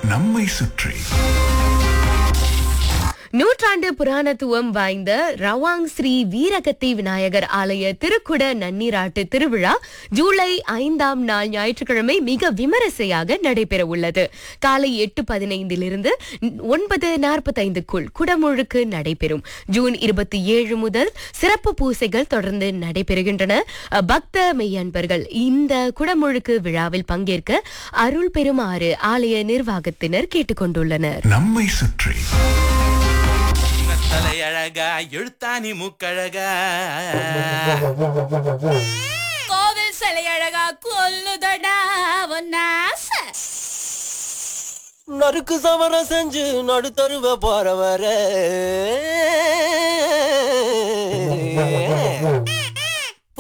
நம்மை சுற்றி நூற்றாண்டு புராணத்துவம் வாய்ந்த ரவாங் ஸ்ரீ வீரகத்தி விநாயகர் ஆலய திருக்குட நன்னீராட்டு திருவிழா ஜூலை ஐந்தாம் நாள் ஞாயிற்றுக்கிழமை மிக விமரிசையாக நடைபெற உள்ளது காலை எட்டு பதினைந்திலிருந்து ஒன்பது நாற்பத்தைந்துக்குள் குடமுழுக்கு நடைபெறும் ஜூன் இருபத்தி ஏழு முதல் சிறப்பு பூசைகள் தொடர்ந்து நடைபெறுகின்றன பக்த மெய்யன்பர்கள் இந்த குடமுழுக்கு விழாவில் பங்கேற்க அருள் பெறுமாறு ஆலய நிர்வாகத்தினர் கேட்டுக்கொண்டுள்ளனர் நம்மை சுற்றி தலையழகா எழுத்தாணி மூக்கழகா கோவில் சிலை அழகா கொல்லுதடா ஒன்னாச நறுக்கு சமரம் செஞ்சு நடுத்தருவ போறவர